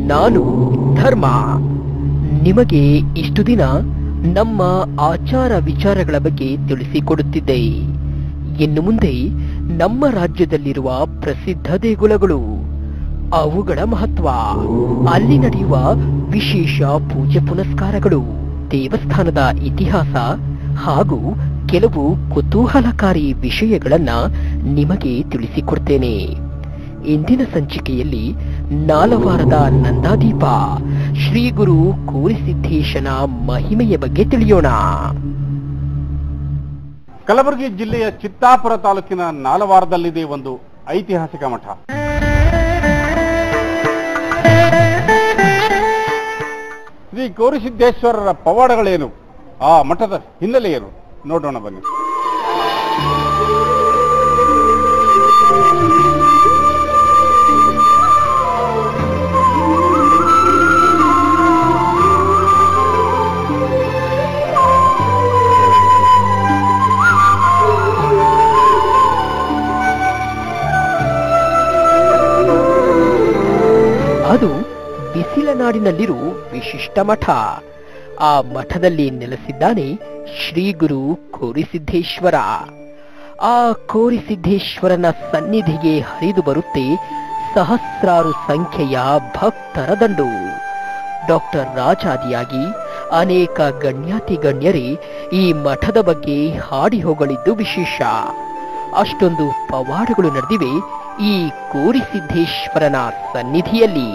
ನಾನು ಧರ್ಮ ನಿಮಗೆ ಇಷ್ಟು ದಿನ ನಮ್ಮ ಆಚಾರ ವಿಚಾರಗಳ ಬಗ್ಗೆ ತಿಳಿಸಿಕೊಡುತ್ತಿದ್ದೆ ಇನ್ನು ಮುಂದೆ ನಮ್ಮ ರಾಜ್ಯದಲ್ಲಿರುವ ಪ್ರಸಿದ್ಧ ದೇಗುಲಗಳು ಅವುಗಳ ಮಹತ್ವ ಅಲ್ಲಿ ನಡೆಯುವ ವಿಶೇಷ ಪೂಜೆ ಪುನಸ್ಕಾರಗಳು ದೇವಸ್ಥಾನದ ಇತಿಹಾಸ ಹಾಗೂ ಕೆಲವು ಕುತೂಹಲಕಾರಿ ವಿಷಯಗಳನ್ನ ನಿಮಗೆ ತಿಳಿಸಿಕೊಡ್ತೇನೆ ಇಂದಿನ ಸಂಚಿಕೆಯಲ್ಲಿ ನಾಲವಾರದ ನಂದಾದೀಪ ಶ್ರೀ ಗುರು ಕೋರಿಸಿದ್ದೇಶನ ಮಹಿಮೆಯ ಬಗ್ಗೆ ತಿಳಿಯೋಣ ಕಲಬುರಗಿ ಜಿಲ್ಲೆಯ ಚಿತ್ತಾಪುರ ತಾಲೂಕಿನ ನಾಲವಾರದಲ್ಲಿದೆ ಒಂದು ಐತಿಹಾಸಿಕ ಮಠ ಶ್ರೀ ಗೌರಿಸಿದ್ದೇಶ್ವರರ ಪವಾಡಗಳೇನು ಆ ಮಠದ ಹಿನ್ನೆಲೆ ಏನು ನೋಡೋಣ ಬನ್ನಿ ಅದು ಬಿಸಿಲ ನಾಡಿನಲ್ಲಿರೋ ವಿಶಿಷ್ಟ ಮಠ ಆ ಮಠದಲ್ಲಿ ನೆಲೆಸಿದ್ದಾನೆ ಶ್ರೀ ಗುರು ಕೋರಿಸಿದ್ದೇಶ್ವರ ಆ ಕೋರಿಸಿದ್ದೇಶ್ವರನ ಸನ್ನಿಧಿಗೆ ಹರಿದು ಬರುತ್ತೆ ಸಹಸ್ರಾರು ಸಂಖ್ಯೆಯ ಭಕ್ತರ ದಂಡು ಡಾಕ್ಟರ್ ರಾಜಾದಿಯಾಗಿ ಅನೇಕ ಗಣ್ಯಾತಿ ಗಣ್ಯರೇ ಈ ಮಠದ ಬಗ್ಗೆ ಹಾಡಿ ಹೊಗಳಿದ್ದು ವಿಶೇಷ ಅಷ್ಟೊಂದು ಪವಾಡಗಳು ನಡೆದಿವೆ ಈ ಕೋರಿಸಿದ್ದೇಶ್ವರನ ಸನ್ನಿಧಿಯಲ್ಲಿ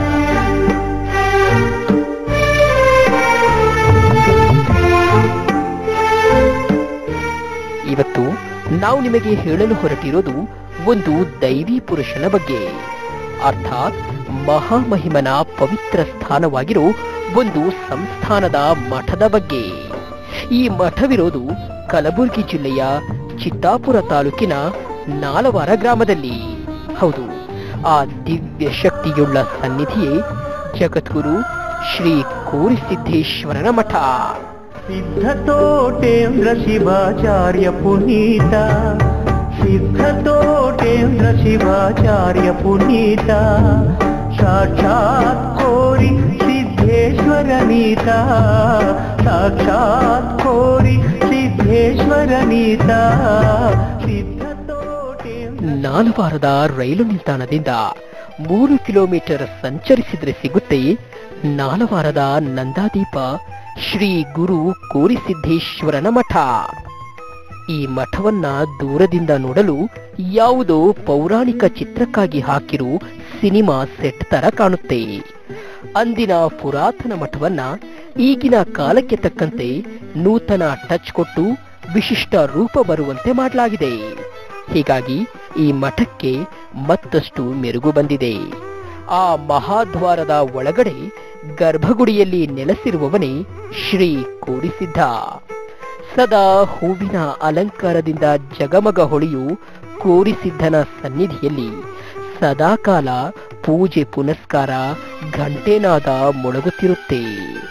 ಇವತ್ತು ನಾವು ನಿಮಗೆ ಹೇಳಲು ಹೊರಟಿರೋದು ಒಂದು ದೈವಿ ಪುರುಷನ ಬಗ್ಗೆ ಅರ್ಥಾತ್ ಮಹಾಮಹಿಮನ ಪವಿತ್ರ ಸ್ಥಾನವಾಗಿರೋ ಒಂದು ಸಂಸ್ಥಾನದ ಮಠದ ಬಗ್ಗೆ ಈ ಮಠವಿರೋದು ಕಲಬುರಗಿ ಜಿಲ್ಲೆಯ ಚಿತ್ತಾಪುರ ತಾಲೂಕಿನ ನಾಲವಾರ ಗ್ರಾಮದಲ್ಲಿ ಹೌದು ಆ ದಿವ್ಯ ಶಕ್ತಿಯುಳ್ಳ ಸನ್ನಿಧಿಯೇ ಜಗದ್ಗುರು ಶ್ರೀ ಕೋರಿಸಿದ್ದೇಶ್ವರನ ಮಠ ಸಿದ್ಧತೋಟೇಂದ್ರ ಶಿವಾಚಾರ್ಯ ಪುನೀತ ಸಿದ್ಧತೋಟೇಂದ್ರ ಶಿವಾಚಾರ್ಯ ಪುನೀತ ಸಾಕ್ಷಾತ್ ಕೋರಿ ಸಿದ್ಧೇಶ್ವರ ನೀತ ಸಾಕ್ಷಾತ್ ಕೋರಿ ಸಿದ್ಧೇಶ್ವರ ನೀತ ಸಿದ್ಧತೋಟೇಂದ್ರ ನಾಲವಾರದ ರೈಲು ನಿಲ್ದಾಣದಿಂದ ಮೂರು ಕಿಲೋಮೀಟರ್ ಸಂಚರಿಸಿದ್ರೆ ಸಿಗುತ್ತೆ ನಾಲವಾರದ ನಂದಾದೀಪ ಶ್ರೀ ಗುರು ಕೋರಿಸಿದ್ದೇಶ್ವರನ ಮಠ ಈ ಮಠವನ್ನ ದೂರದಿಂದ ನೋಡಲು ಯಾವುದೋ ಪೌರಾಣಿಕ ಚಿತ್ರಕ್ಕಾಗಿ ಹಾಕಿರೋ ಸಿನಿಮಾ ಸೆಟ್ ತರ ಕಾಣುತ್ತೆ ಅಂದಿನ ಪುರಾತನ ಮಠವನ್ನ ಈಗಿನ ಕಾಲಕ್ಕೆ ತಕ್ಕಂತೆ ನೂತನ ಟಚ್ ಕೊಟ್ಟು ವಿಶಿಷ್ಟ ರೂಪ ಬರುವಂತೆ ಮಾಡಲಾಗಿದೆ ಹೀಗಾಗಿ ಈ ಮಠಕ್ಕೆ ಮತ್ತಷ್ಟು ಮೆರುಗು ಬಂದಿದೆ ಆ ಮಹಾದ್ವಾರದ ಒಳಗಡೆ ಗರ್ಭಗುಡಿಯಲ್ಲಿ ನೆಲೆಸಿರುವವನೇ ಶ್ರೀ ಕೋರಿಸಿದ್ದ ಸದಾ ಹೂವಿನ ಅಲಂಕಾರದಿಂದ ಜಗಮಗ ಹೊಳೆಯು ಕೋರಿಸಿದ್ದನ ಸನ್ನಿಧಿಯಲ್ಲಿ ಸದಾಕಾಲ ಪೂಜೆ ಪುನಸ್ಕಾರ ಘಂಟೆನಾದ ಮೊಳಗುತ್ತಿರುತ್ತೆ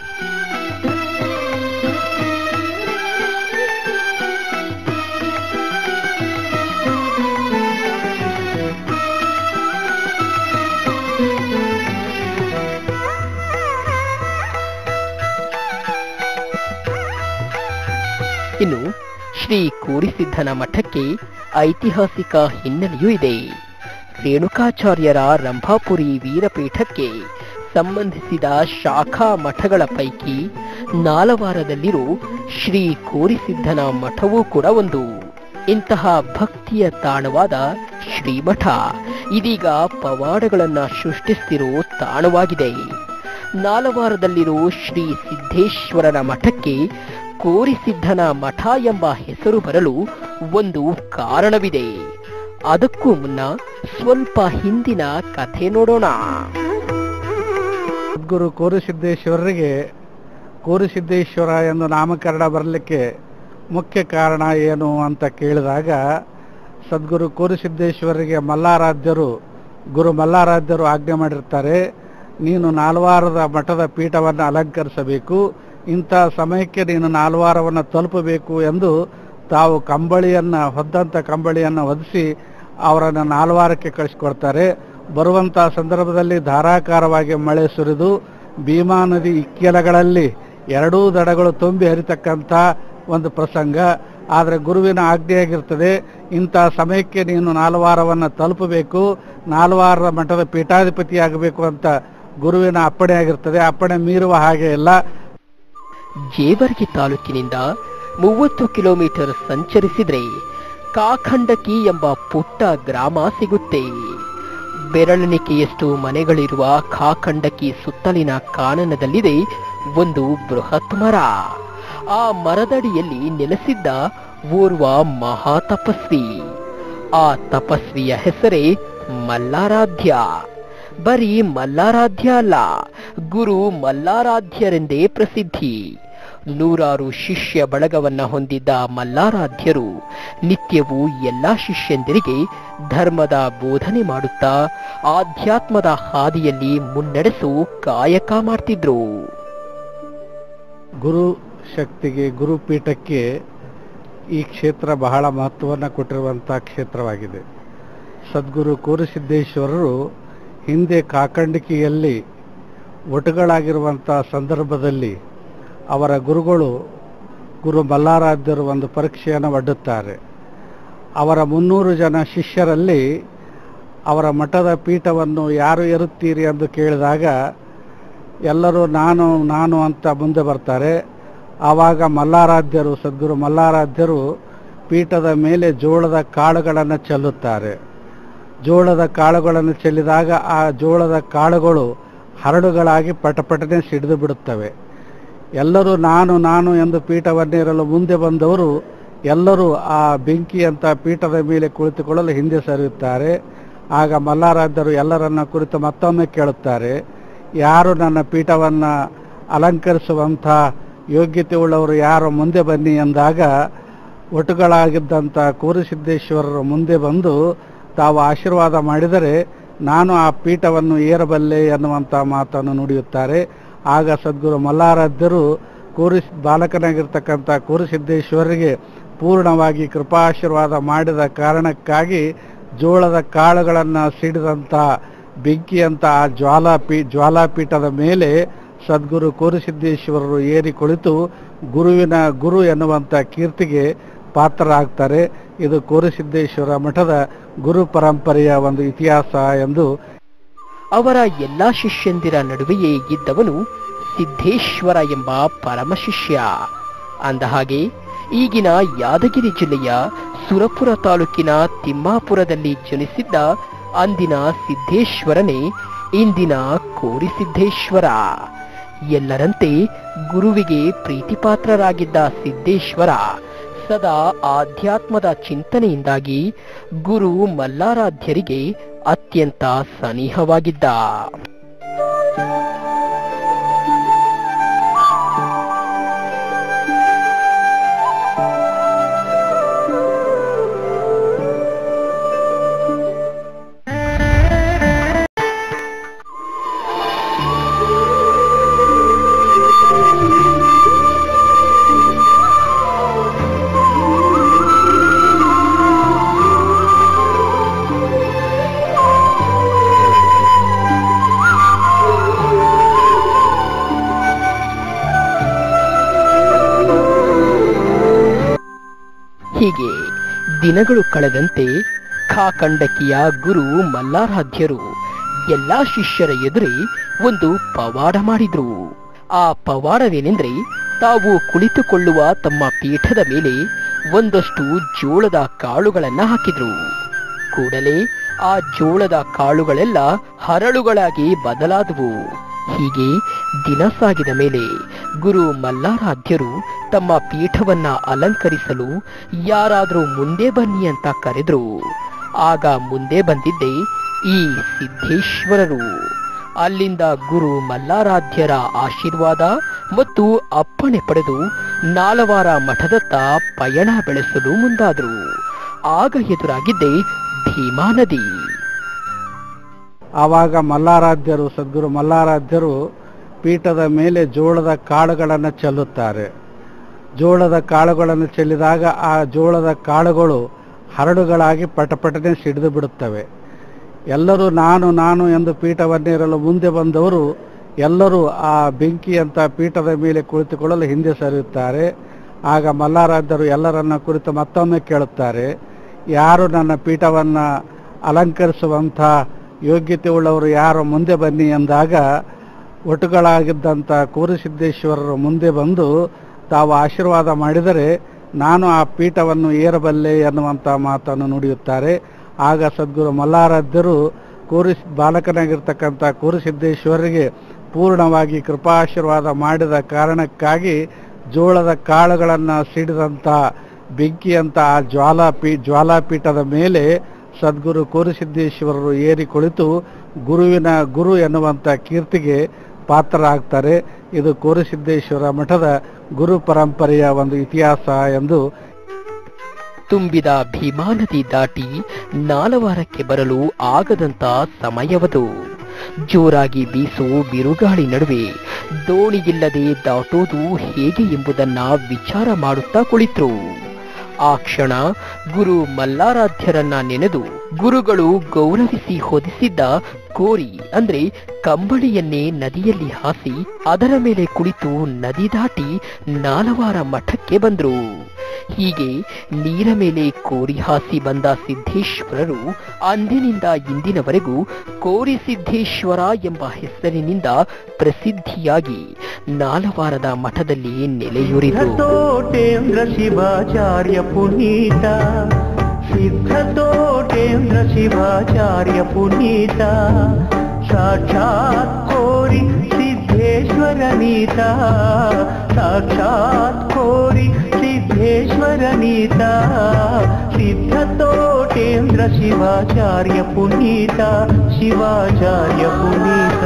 ಇನ್ನು ಶ್ರೀ ಕೋರಿಸಿದ್ದನ ಮಠಕ್ಕೆ ಐತಿಹಾಸಿಕ ಹಿನ್ನೆಲೆಯೂ ಇದೆ ರೇಣುಕಾಚಾರ್ಯರ ರಂಭಾಪುರಿ ವೀರಪೀಠಕ್ಕೆ ಸಂಬಂಧಿಸಿದ ಶಾಖಾ ಮಠಗಳ ಪೈಕಿ ನಾಲವಾರದಲ್ಲಿರೋ ಶ್ರೀ ಕೋರಿಸಿದ್ದನ ಮಠವೂ ಕೂಡ ಒಂದು ಇಂತಹ ಭಕ್ತಿಯ ತಾಣವಾದ ಶ್ರೀಮಠ ಇದೀಗ ಪವಾಡಗಳನ್ನ ಸೃಷ್ಟಿಸ್ತಿರೋ ತಾಣವಾಗಿದೆ ನಾಲವಾರದಲ್ಲಿರೋ ಶ್ರೀ ಸಿದ್ದೇಶ್ವರನ ಮಠಕ್ಕೆ ಕೋರಿಸಿದ್ದನ ಮಠ ಎಂಬ ಹೆಸರು ಬರಲು ಒಂದು ಕಾರಣವಿದೆ ಅದಕ್ಕೂ ಮುನ್ನ ಸ್ವಲ್ಪ ಹಿಂದಿನ ಕಥೆ ನೋಡೋಣ ಸದ್ಗುರು ಕೋರಿಸಿದ್ದೇಶ್ವರರಿಗೆ ಕೋರಿಸಿದ್ದೇಶ್ವರ ಎಂದು ನಾಮಕರಣ ಬರಲಿಕ್ಕೆ ಮುಖ್ಯ ಕಾರಣ ಏನು ಅಂತ ಕೇಳಿದಾಗ ಸದ್ಗುರು ಕೋರಿಸಿದ್ದೇಶ್ವರರಿಗೆ ಮಲ್ಲಾರಾಧ್ಯರು ಗುರು ಮಲ್ಲಾರಾಧ್ಯರು ಆಜ್ಞೆ ಮಾಡಿರ್ತಾರೆ ನೀನು ನಾಲ್ವಾರದ ಮಠದ ಪೀಠವನ್ನು ಅಲಂಕರಿಸಬೇಕು ಇಂಥ ಸಮಯಕ್ಕೆ ನೀನು ನಾಲ್ವಾರವನ್ನು ತಲುಪಬೇಕು ಎಂದು ತಾವು ಕಂಬಳಿಯನ್ನು ಹೊದ್ದಂಥ ಕಂಬಳಿಯನ್ನು ಹೊದಿಸಿ ಅವರನ್ನು ನಾಲ್ವಾರಕ್ಕೆ ಕಳಿಸ್ಕೊಡ್ತಾರೆ ಬರುವಂಥ ಸಂದರ್ಭದಲ್ಲಿ ಧಾರಾಕಾರವಾಗಿ ಮಳೆ ಸುರಿದು ಭೀಮಾ ನದಿ ಇಕ್ಕೆಲಗಳಲ್ಲಿ ಎರಡೂ ದಡಗಳು ತುಂಬಿ ಹರಿತಕ್ಕಂಥ ಒಂದು ಪ್ರಸಂಗ ಆದರೆ ಗುರುವಿನ ಆಜ್ಞೆಯಾಗಿರ್ತದೆ ಇಂಥ ಸಮಯಕ್ಕೆ ನೀನು ನಾಲ್ವಾರವನ್ನು ತಲುಪಬೇಕು ನಾಲ್ವಾರ ಮಠದ ಪೀಠಾಧಿಪತಿಯಾಗಬೇಕು ಅಂತ ಗುರುವಿನ ಅಪ್ಪಣೆ ಆಗಿರ್ತದೆ ಅಪ್ಪಣೆ ಮೀರುವ ಹಾಗೆ ಇಲ್ಲ ಜೇವರ್ಗಿ ತಾಲೂಕಿನಿಂದ ಮೂವತ್ತು ಕಿಲೋಮೀಟರ್ ಸಂಚರಿಸಿದ್ರೆ ಕಾಖಂಡಕಿ ಎಂಬ ಪುಟ್ಟ ಗ್ರಾಮ ಸಿಗುತ್ತೆ ಬೆರಳೆಣಿಕೆಯಷ್ಟು ಮನೆಗಳಿರುವ ಕಾಖಂಡಕಿ ಸುತ್ತಲಿನ ಕಾನನದಲ್ಲಿದೆ ಒಂದು ಬೃಹತ್ ಮರ ಆ ಮರದಡಿಯಲ್ಲಿ ನೆಲೆಸಿದ್ದ ಓರ್ವ ಮಹಾ ತಪಸ್ವಿ ಆ ತಪಸ್ವಿಯ ಹೆಸರೇ ಮಲ್ಲಾರಾಧ್ಯ ಬರೀ ಮಲ್ಲಾರಾಧ್ಯ ಅಲ್ಲ ಗುರು ಮಲ್ಲಾರಾಧ್ಯರೆಂದೇ ಪ್ರಸಿದ್ಧಿ ನೂರಾರು ಶಿಷ್ಯ ಬಳಗವನ್ನ ಹೊಂದಿದ್ದ ಮಲ್ಲಾರಾಧ್ಯರು ನಿತ್ಯವೂ ಎಲ್ಲಾ ಶಿಷ್ಯಂದಿರಿಗೆ ಧರ್ಮದ ಬೋಧನೆ ಮಾಡುತ್ತಾ ಆಧ್ಯಾತ್ಮದ ಹಾದಿಯಲ್ಲಿ ಮುನ್ನಡೆಸು ಕಾಯಕ ಮಾಡ್ತಿದ್ರು ಗುರು ಶಕ್ತಿಗೆ ಗುರುಪೀಠಕ್ಕೆ ಈ ಕ್ಷೇತ್ರ ಬಹಳ ಮಹತ್ವವನ್ನು ಕೊಟ್ಟಿರುವಂಥ ಕ್ಷೇತ್ರವಾಗಿದೆ ಸದ್ಗುರು ಕೋರಸಿದ್ದೇಶ್ವರರು ಹಿಂದೆ ಕಾಕಂಡಿಕೆಯಲ್ಲಿ ಒಟುಗಳಾಗಿರುವಂಥ ಸಂದರ್ಭದಲ್ಲಿ ಅವರ ಗುರುಗಳು ಗುರು ಮಲ್ಲಾರಾಧ್ಯರು ಒಂದು ಪರೀಕ್ಷೆಯನ್ನು ಒಡ್ಡುತ್ತಾರೆ ಅವರ ಮುನ್ನೂರು ಜನ ಶಿಷ್ಯರಲ್ಲಿ ಅವರ ಮಠದ ಪೀಠವನ್ನು ಯಾರು ಏರುತ್ತೀರಿ ಎಂದು ಕೇಳಿದಾಗ ಎಲ್ಲರೂ ನಾನು ನಾನು ಅಂತ ಮುಂದೆ ಬರ್ತಾರೆ ಆವಾಗ ಮಲ್ಲಾರಾಧ್ಯರು ಸದ್ಗುರು ಮಲ್ಲಾರಾಧ್ಯರು ಪೀಠದ ಮೇಲೆ ಜೋಳದ ಕಾಳುಗಳನ್ನು ಚೆಲ್ಲುತ್ತಾರೆ ಜೋಳದ ಕಾಳುಗಳನ್ನು ಚೆಲ್ಲಿದಾಗ ಆ ಜೋಳದ ಕಾಳುಗಳು ಹರಡುಗಳಾಗಿ ಪಟಪಟನೆ ಸಿಡಿದು ಬಿಡುತ್ತವೆ ಎಲ್ಲರೂ ನಾನು ನಾನು ಎಂದು ಪೀಠವನ್ನೇರಲು ಮುಂದೆ ಬಂದವರು ಎಲ್ಲರೂ ಆ ಬೆಂಕಿಯಂಥ ಪೀಠದ ಮೇಲೆ ಕುಳಿತುಕೊಳ್ಳಲು ಹಿಂದೆ ಸರಿಯುತ್ತಾರೆ ಆಗ ಮಲ್ಲಾರಾಧ್ಯರು ಎಲ್ಲರನ್ನ ಕುರಿತು ಮತ್ತೊಮ್ಮೆ ಕೇಳುತ್ತಾರೆ ಯಾರು ನನ್ನ ಪೀಠವನ್ನು ಅಲಂಕರಿಸುವಂಥ ಯೋಗ್ಯತೆ ಉಳ್ಳವರು ಯಾರು ಮುಂದೆ ಬನ್ನಿ ಎಂದಾಗ ಒಟುಗಳಾಗಿದ್ದಂಥ ಕೋರಿಸಿದ್ದೇಶ್ವರರು ಮುಂದೆ ಬಂದು ತಾವು ಆಶೀರ್ವಾದ ಮಾಡಿದರೆ ನಾನು ಆ ಪೀಠವನ್ನು ಏರಬಲ್ಲೆ ಎನ್ನುವಂಥ ಮಾತನ್ನು ನುಡಿಯುತ್ತಾರೆ ಆಗ ಸದ್ಗುರು ಮಲ್ಲಾರಾಧ್ಯರು ಕೋರಿಸ್ ಬಾಲಕನಾಗಿರ್ತಕ್ಕಂಥ ಕೋರಿಸಿದ್ದೇಶ್ವರರಿಗೆ ಪೂರ್ಣವಾಗಿ ಕೃಪಾಶೀರ್ವಾದ ಮಾಡಿದ ಕಾರಣಕ್ಕಾಗಿ ಜೋಳದ ಕಾಳುಗಳನ್ನು ಸಿಡಿದಂಥ ಬೆಂಕಿಯಂಥ ಆ ಜ್ವಾಲಾಪೀ ಜ್ವಾಲಾಪೀಠದ ಮೇಲೆ ಸದ್ಗುರು ಕೋರಿಸಿದ್ದೇಶ್ವರರು ಏರಿ ಕುಳಿತು ಗುರುವಿನ ಗುರು ಎನ್ನುವಂಥ ಕೀರ್ತಿಗೆ ಪಾತ್ರರಾಗ್ತಾರೆ ಇದು ಕೋರಿಸಿದ್ದೇಶ್ವರ ಮಠದ ಗುರು ಪರಂಪರೆಯ ಒಂದು ಇತಿಹಾಸ ಎಂದು ಅವರ ಎಲ್ಲಾ ಶಿಷ್ಯಂದಿರ ನಡುವೆಯೇ ಇದ್ದವನು ಸಿದ್ದೇಶ್ವರ ಎಂಬ ಪರಮ ಶಿಷ್ಯ ಅಂದಹಾಗೆ ಈಗಿನ ಯಾದಗಿರಿ ಜಿಲ್ಲೆಯ ಸುರಪುರ ತಾಲೂಕಿನ ತಿಮ್ಮಾಪುರದಲ್ಲಿ ಜನಿಸಿದ್ದ ಅಂದಿನ ಸಿದ್ದೇಶ್ವರನೇ ಇಂದಿನ ಕೋರಿಸಿದ್ದೇಶ್ವರ ಎಲ್ಲರಂತೆ ಗುರುವಿಗೆ ಪ್ರೀತಿಪಾತ್ರರಾಗಿದ್ದ ಸಿದ್ದೇಶ್ವರ ಸದಾ ಆಧ್ಯಾತ್ಮದ ಚಿಂತನೆಯಿಂದಾಗಿ ಗುರು ಮಲ್ಲಾರಾಧ್ಯರಿಗೆ ಅತ್ಯಂತ ಸನಿಹವಾಗಿದ್ದ ಹೀಗೆ ದಿನಗಳು ಕಳೆದಂತೆ ಖಾಕಂಡಕಿಯ ಗುರು ಮಲ್ಲಾರಾಧ್ಯರು ಎಲ್ಲಾ ಶಿಷ್ಯರ ಎದುರೇ ಒಂದು ಪವಾಡ ಮಾಡಿದ್ರು ಆ ಪವಾಡವೇನೆಂದ್ರೆ ತಾವು ಕುಳಿತುಕೊಳ್ಳುವ ತಮ್ಮ ಪೀಠದ ಮೇಲೆ ಒಂದಷ್ಟು ಜೋಳದ ಕಾಳುಗಳನ್ನ ಹಾಕಿದ್ರು ಕೂಡಲೇ ಆ ಜೋಳದ ಕಾಳುಗಳೆಲ್ಲ ಹರಳುಗಳಾಗಿ ಬದಲಾದವು ಹೀಗೆ ದಿನ ಸಾಗಿದ ಮೇಲೆ ಗುರು ಮಲ್ಲಾರಾಧ್ಯರು ತಮ್ಮ ಪೀಠವನ್ನ ಅಲಂಕರಿಸಲು ಯಾರಾದರೂ ಮುಂದೆ ಬನ್ನಿ ಅಂತ ಕರೆದ್ರು ಆಗ ಮುಂದೆ ಬಂದಿದ್ದೆ ಈ ಸಿದ್ದೇಶ್ವರರು ಅಲ್ಲಿಂದ ಗುರು ಮಲ್ಲಾರಾಧ್ಯರ ಆಶೀರ್ವಾದ ಮತ್ತು ಅಪ್ಪಣೆ ಪಡೆದು ನಾಲವಾರ ಮಠದತ್ತ ಪಯಣ ಬೆಳೆಸಲು ಮುಂದಾದರು ಆಗ ಎದುರಾಗಿದ್ದೆ ಭೀಮಾ ನದಿ ಆವಾಗ ಮಲ್ಲಾರಾಧ್ಯರು ಸದ್ಗುರು ಮಲ್ಲಾರಾಧ್ಯರು ಪೀಠದ ಮೇಲೆ ಜೋಳದ ಕಾಳುಗಳನ್ನು ಚೆಲ್ಲುತ್ತಾರೆ ಜೋಳದ ಕಾಳುಗಳನ್ನು ಚೆಲ್ಲಿದಾಗ ಆ ಜೋಳದ ಕಾಳುಗಳು ಹರಡುಗಳಾಗಿ ಪಟಪಟನೆ ಸಿಡಿದು ಬಿಡುತ್ತವೆ ಎಲ್ಲರೂ ನಾನು ನಾನು ಎಂದು ಪೀಠವನ್ನೇರಲು ಮುಂದೆ ಬಂದವರು ಎಲ್ಲರೂ ಆ ಬೆಂಕಿಯಂತ ಪೀಠದ ಮೇಲೆ ಕುಳಿತುಕೊಳ್ಳಲು ಹಿಂದೆ ಸರಿಯುತ್ತಾರೆ ಆಗ ಮಲ್ಲಾರಾಧ್ಯರು ಎಲ್ಲರನ್ನ ಕುರಿತು ಮತ್ತೊಮ್ಮೆ ಕೇಳುತ್ತಾರೆ ಯಾರು ನನ್ನ ಪೀಠವನ್ನು ಅಲಂಕರಿಸುವಂಥ ಯೋಗ್ಯತೆ ಉಳ್ಳವರು ಯಾರು ಮುಂದೆ ಬನ್ನಿ ಎಂದಾಗ ಒಟುಗಳಾಗಿದ್ದಂಥ ಕೋರಿಸಿದ್ದೇಶ್ವರರು ಮುಂದೆ ಬಂದು ತಾವು ಆಶೀರ್ವಾದ ಮಾಡಿದರೆ ನಾನು ಆ ಪೀಠವನ್ನು ಏರಬಲ್ಲೆ ಎನ್ನುವಂಥ ಮಾತನ್ನು ನುಡಿಯುತ್ತಾರೆ ಆಗ ಸದ್ಗುರು ಮಲ್ಲಾರಾಧ್ಯರು ಕೋರಿ ಬಾಲಕನಾಗಿರ್ತಕ್ಕಂಥ ಕೋರಿಸಿದ್ದೇಶ್ವರರಿಗೆ ಪೂರ್ಣವಾಗಿ ಕೃಪಾಶೀರ್ವಾದ ಮಾಡಿದ ಕಾರಣಕ್ಕಾಗಿ ಜೋಳದ ಕಾಳುಗಳನ್ನು ಸಿಡಿದಂಥ ಬೆಂಕಿಯಂಥ ಆ ಜ್ವಾಲಾಪೀ ಜ್ವಾಲಾಪೀಠದ ಮೇಲೆ ಸದ್ಗುರು ಕೋರಿಸಿದ್ದೇಶ್ವರರು ಏರಿ ಕುಳಿತು ಗುರುವಿನ ಗುರು ಎನ್ನುವಂಥ ಕೀರ್ತಿಗೆ ಪಾತ್ರರಾಗ್ತಾರೆ ಇದು ಕೋರಿಸಿದ್ದೇಶ್ವರ ಮಠದ ಗುರು ಪರಂಪರೆಯ ಒಂದು ಇತಿಹಾಸ ಎಂದು ತುಂಬಿದ ಭೀಮಾ ನದಿ ದಾಟಿ ನಾಲವಾರಕ್ಕೆ ಬರಲು ಆಗದಂತ ಸಮಯವದು ಜೋರಾಗಿ ಬೀಸೋ ಬಿರುಗಾಳಿ ನಡುವೆ ದೋಣಿಯಿಲ್ಲದೆ ದಾಟೋದು ಹೇಗೆ ಎಂಬುದನ್ನ ವಿಚಾರ ಮಾಡುತ್ತಾ ಕುಳಿತರು ಆ ಕ್ಷಣ ಗುರು ಮಲ್ಲಾರಾಧ್ಯರನ್ನ ನೆನೆದು ಗುರುಗಳು ಗೌರವಿಸಿ ಹೊದಿಸಿದ್ದ ಕೋರಿ ಅಂದ್ರೆ ಕಂಬಳಿಯನ್ನೇ ನದಿಯಲ್ಲಿ ಹಾಸಿ ಅದರ ಮೇಲೆ ಕುಳಿತು ನದಿ ದಾಟಿ ನಾಲವಾರ ಮಠಕ್ಕೆ ಬಂದ್ರು ಹೀಗೆ ನೀರ ಮೇಲೆ ಕೋರಿ ಹಾಸಿ ಬಂದ ಸಿದ್ದೇಶ್ವರರು ಅಂದಿನಿಂದ ಇಂದಿನವರೆಗೂ ಕೋರಿ ಸಿದ್ದೇಶ್ವರ ಎಂಬ ಹೆಸರಿನಿಂದ ಪ್ರಸಿದ್ಧಿಯಾಗಿ ನಾಲವಾರದ ಮಠದಲ್ಲಿ ನೆಲೆಯೂರಿದರು ಸಿದ್ಧತೋಟೇಂದ್ರ ಶಿವಾಚಾರ್ಯ ಪುನೀತ ಸಿದ್ಧತೋಟೇಂದ್ರ ಶಿವಾಚಾರ್ಯ ಪುನೀತ ಸಾಕ್ಷಾತ್ ಕೋರಿ ಸಿದ್ದೇಶ್ವರ ನೀತ ಸಾಕ್ಷಾತ್ ಕೋರಿ ಸಿದ್ದೇಶ್ವರ ನೀತ ಸಿದ್ಧತೋಟೇಂದ್ರ ಶಿವಾಚಾರ್ಯ ಪುನೀತ ಶಿವಾಚಾರ್ಯ ಪುನೀತ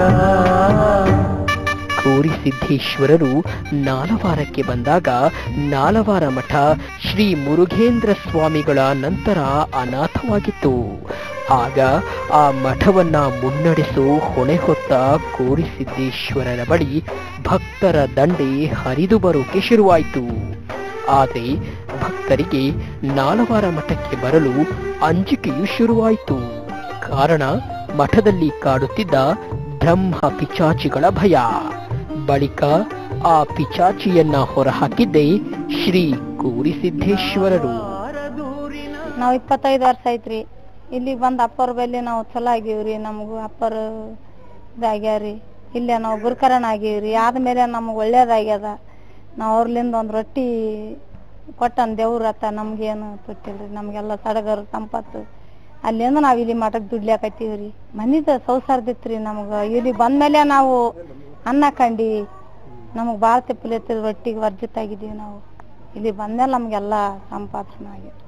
ಕೋರಿ ಸಿದ್ದೇಶ್ವರರು ನಾಲವಾರಕ್ಕೆ ಬಂದಾಗ ನಾಲವಾರ ಮಠ ಶ್ರೀ ಮುರುಘೇಂದ್ರ ಸ್ವಾಮಿಗಳ ನಂತರ ಅನಾಥವಾಗಿತ್ತು ಆಗ ಆ ಮಠವನ್ನ ಮುನ್ನಡೆಸೋ ಹೊಣೆ ಹೊತ್ತ ಕೋರಿ ಸಿದ್ದೇಶ್ವರರ ಬಳಿ ಭಕ್ತರ ದಂಡೆ ಹರಿದು ಬರೋಕೆ ಶುರುವಾಯಿತು ಆದರೆ ಭಕ್ತರಿಗೆ ನಾಲವಾರ ಮಠಕ್ಕೆ ಬರಲು ಅಂಜಿಕೆಯು ಶುರುವಾಯಿತು ಕಾರಣ ಮಠದಲ್ಲಿ ಕಾಡುತ್ತಿದ್ದ ಬ್ರಹ್ಮ ಪಿಚಾಚಿಗಳ ಭಯ ಬಳಿಕ ಆ ಪಿಚಾಚಿಯನ್ನ ಹೊರಹಾಕಿದ್ದೇ ಶ್ರೀ ಕೋರಿಸಿದ್ದೇಶ್ವರರು ನಾವು ಇಪ್ಪತ್ತೈದು ವರ್ಷ ಐತ್ರಿ ಇಲ್ಲಿಗೆ ಬಂದು ಅಪ್ಪರ ಬಲ್ಲಿ ನಾವು ಚಲೋ ಆಗೀವ್ರಿ ನಮಗೂ ಅಪ್ಪರ ಇದಾಗ್ಯಾವ್ರಿ ಇಲ್ಲೇ ನಾವು ಗುರುಕರಣ ಆಗೀವ್ರಿ ಆದ್ಮೇಲೆ ನಮ್ಗೆ ಒಳ್ಳೇದಾಗ್ಯದ ನಾವು ಅವ್ರಲಿಂದ ಒಂದು ರೊಟ್ಟಿ ಕೊಟ್ಟನ್ ದೇವ್ರ ಅತ್ತ ನಮ್ಗೇನು ತುಟ್ಟಿಲ್ರಿ ನಮ್ಗೆಲ್ಲ ಸಡಗರ ಸಂಪತ್ತು ಅಲ್ಲಿಂದ ನಾವು ಇಲ್ಲಿ ಮಠಕ್ಕೆ ದುಡ್ಲಿಯಾಕತ್ತೀವ್ರಿ ಮನಿದ ಸಂಸಾರದಿತ್ರಿ ನಮ್ಗ ಇಲ್ಲಿ ಬಂದ್ಮೇಲೆ ನಾವು ಅನ್ನ ಕಂಡಿ ನಮಗ್ ಭಾಳ ತಿಪ್ಪಲೈತಿ ರೊಟ್ಟಿಗೆ ವರ್ಜಿತ ಆಗಿದೀವಿ ನಾವು ಇಲ್ಲಿ ಬಂದ್ಮೇಲೆ ನಮ್ಗೆಲ್ಲ ಸಂಪಾದನೆ ಆಗಿದೆ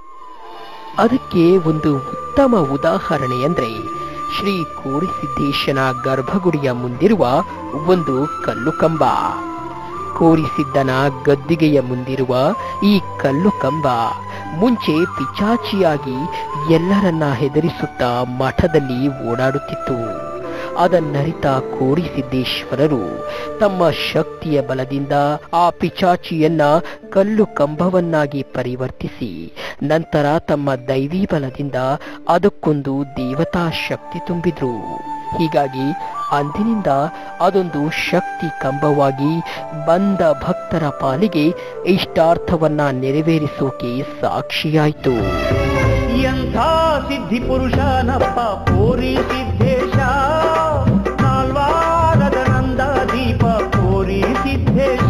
ಅದಕ್ಕೆ ಒಂದು ಉತ್ತಮ ಉದಾಹರಣೆ ಅಂದ್ರೆ ಶ್ರೀ ಕೋರಿಸಿದ್ದೇಶನ ಗರ್ಭಗುಡಿಯ ಮುಂದಿರುವ ಒಂದು ಕಲ್ಲು ಕಂಬ ಕೋರಿಸಿದ್ದನ ಗದ್ದಿಗೆಯ ಮುಂದಿರುವ ಈ ಕಲ್ಲು ಕಂಬ ಮುಂಚೆ ಪಿಚಾಚಿಯಾಗಿ ಎಲ್ಲರನ್ನ ಹೆದರಿಸುತ್ತಾ ಮಠದಲ್ಲಿ ಓಡಾಡುತ್ತಿತ್ತು ಅದನ್ನರಿತ ಕೋರಿಸಿದ್ದೇಶ್ವರರು ತಮ್ಮ ಶಕ್ತಿಯ ಬಲದಿಂದ ಆ ಪಿಚಾಚಿಯನ್ನ ಕಲ್ಲು ಕಂಬವನ್ನಾಗಿ ಪರಿವರ್ತಿಸಿ ನಂತರ ತಮ್ಮ ದೈವಿ ಬಲದಿಂದ ಅದಕ್ಕೊಂದು ದೇವತಾ ಶಕ್ತಿ ತುಂಬಿದ್ರು ಹೀಗಾಗಿ ಅಂದಿನಿಂದ ಅದೊಂದು ಶಕ್ತಿ ಕಂಬವಾಗಿ ಬಂದ ಭಕ್ತರ ಪಾಲಿಗೆ ಇಷ್ಟಾರ್ಥವನ್ನ ನೆರವೇರಿಸೋಕೆ ಸಾಕ್ಷಿಯಾಯಿತು ಎಂಥ ಸಿದ್ಧಿ ಪುರುಷನಪ್ಪ ಪೋರಿ ಸಿದ್ದೇಶ ನಾಲ್ವಾರದ ನಂದ ದೀಪ ಪೋರಿ ಸಿದ್ದೇಶ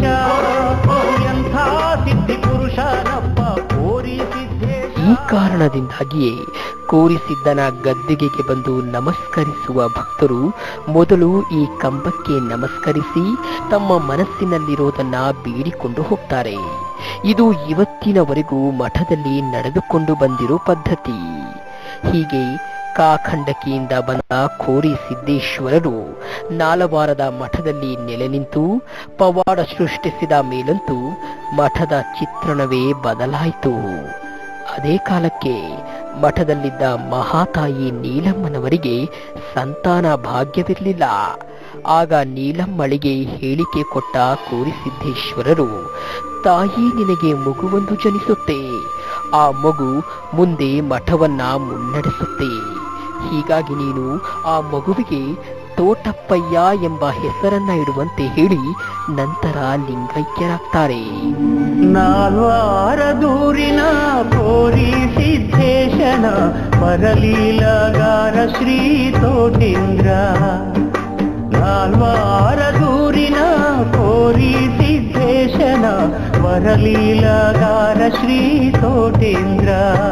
ಎಂಥ ಸಿದ್ಧಿ ಪುರುಷನಪ್ಪ ಪೋರಿ ಸಿದ್ದೇಶ ಈ ಕಾರಣದಿಂದಾಗಿಯೇ ಕೋರಿಸಿದ್ದನ ಗದ್ದಿಗೆಗೆ ಬಂದು ನಮಸ್ಕರಿಸುವ ಭಕ್ತರು ಮೊದಲು ಈ ಕಂಬಕ್ಕೆ ನಮಸ್ಕರಿಸಿ ತಮ್ಮ ಮನಸ್ಸಿನಲ್ಲಿರೋದನ್ನ ಬೇಡಿಕೊಂಡು ಹೋಗ್ತಾರೆ ಇದು ಇವತ್ತಿನವರೆಗೂ ಮಠದಲ್ಲಿ ನಡೆದುಕೊಂಡು ಬಂದಿರೋ ಪದ್ಧತಿ ಹೀಗೆ ಕಾಖಂಡಕಿಯಿಂದ ಬಂದ ಕೋರಿ ಸಿದ್ದೇಶ್ವರರು ನಾಲವಾರದ ಮಠದಲ್ಲಿ ನೆಲೆ ನಿಂತು ಪವಾಡ ಸೃಷ್ಟಿಸಿದ ಮೇಲಂತೂ ಮಠದ ಚಿತ್ರಣವೇ ಬದಲಾಯಿತು ಅದೇ ಕಾಲಕ್ಕೆ ಮಠದಲ್ಲಿದ್ದ ಮಹಾತಾಯಿ ನೀಲಮ್ಮನವರಿಗೆ ಸಂತಾನ ಭಾಗ್ಯವಿರಲಿಲ್ಲ ಆಗ ನೀಲಮ್ಮಳಿಗೆ ಹೇಳಿಕೆ ಕೊಟ್ಟ ಕೋರಿಸಿದ್ದೇಶ್ವರರು ತಾಯಿ ನಿನಗೆ ಮಗುವೊಂದು ಜನಿಸುತ್ತೆ ಆ ಮಗು ಮುಂದೆ ಮಠವನ್ನ ಮುನ್ನಡೆಸುತ್ತೆ ಹೀಗಾಗಿ ನೀನು ಆ ಮಗುವಿಗೆ ತೋಟಪ್ಪಯ್ಯ ಎಂಬ ಹೆಸರನ್ನ ಇಡುವಂತೆ ಹೇಳಿ ನಂತರ ಲಿಂಗೈಕ್ಯರಾಗ್ತಾರೆ ನಾಲ್ವಾರ ದೂರಿನ ಕೋರಿ ಸಿದ್ದೇಶನ ಪರಲೀಲಗಾರ ಶ್ರೀ ತೋಟೇಂದ್ರ ನಾಲ್ವಾರ ದೂರಿನ ಕೋರಿ ಸಿದ್ದೇಶನ ವರಲೀಲಗಾರ ಶ್ರೀ ತೋಟೇಂದ್ರ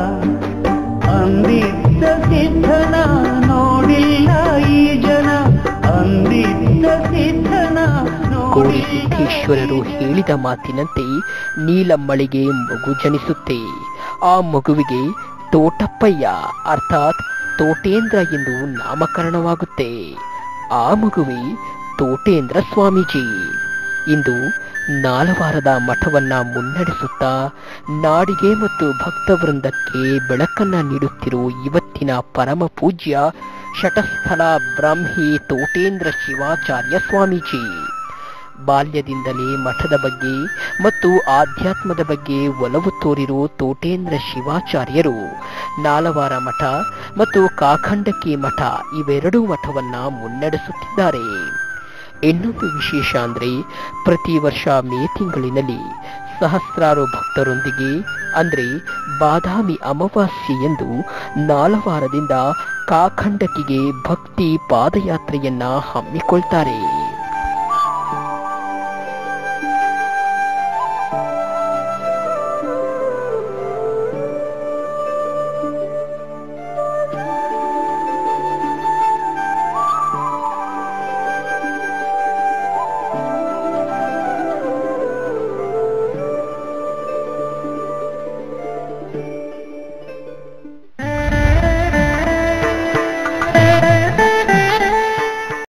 ಅಂದಿದ್ದ ಸಿದ್ಧನ ನೋಡಿಲ್ಲ ಈ ಜನ ಅಂದಿದ್ದ ಸಿದ್ಧನ ಕೋಡಿ ನೋಡಿಲ್ಲ ಸಿದ್ದೇಶ್ವರರು ಹೇಳಿದ ಮಾತಿನಂತೆ ನೀಲಮ್ಮಳಿಗೆ ಮಗು ಜನಿಸುತ್ತೆ ಆ ಮಗುವಿಗೆ ತೋಟಪ್ಪಯ್ಯ ಅರ್ಥಾತ್ ತೋಟೇಂದ್ರ ಎಂದು ನಾಮಕರಣವಾಗುತ್ತೆ ಆ ಮಗುವೆ ತೋಟೇಂದ್ರ ಸ್ವಾಮೀಜಿ ಇಂದು ನಾಲವಾರದ ಮಠವನ್ನ ಮುನ್ನಡೆಸುತ್ತಾ ನಾಡಿಗೆ ಮತ್ತು ಭಕ್ತವೃಂದಕ್ಕೆ ಬೆಳಕನ್ನ ನೀಡುತ್ತಿರೋ ಇವತ್ತಿನ ಪರಮ ಪೂಜ್ಯ ಶಟಸ್ಥಲ ಬ್ರಾಹ್ಮಿ ತೋಟೇಂದ್ರ ಶಿವಾಚಾರ್ಯ ಸ್ವಾಮೀಜಿ ಬಾಲ್ಯದಿಂದಲೇ ಮಠದ ಬಗ್ಗೆ ಮತ್ತು ಆಧ್ಯಾತ್ಮದ ಬಗ್ಗೆ ಒಲವು ತೋರಿರೋ ತೋಟೇಂದ್ರ ಶಿವಾಚಾರ್ಯರು ನಾಲವಾರ ಮಠ ಮತ್ತು ಕಾಖಂಡಕಿ ಮಠ ಇವೆರಡೂ ಮಠವನ್ನ ಮುನ್ನಡೆಸುತ್ತಿದ್ದಾರೆ ಇನ್ನೊಂದು ವಿಶೇಷ ಅಂದ್ರೆ ಪ್ರತಿ ವರ್ಷ ಮೇ ತಿಂಗಳಿನಲ್ಲಿ ಸಹಸ್ರಾರು ಭಕ್ತರೊಂದಿಗೆ ಅಂದ್ರೆ ಬಾದಾಮಿ ಅಮಾವಾಸ್ಯೆಯಂದು ನಾಲವಾರದಿಂದ ಕಾಖಂಡಕಿಗೆ ಭಕ್ತಿ ಪಾದಯಾತ್ರೆಯನ್ನ ಹಮ್ಮಿಕೊಳ್ತಾರೆ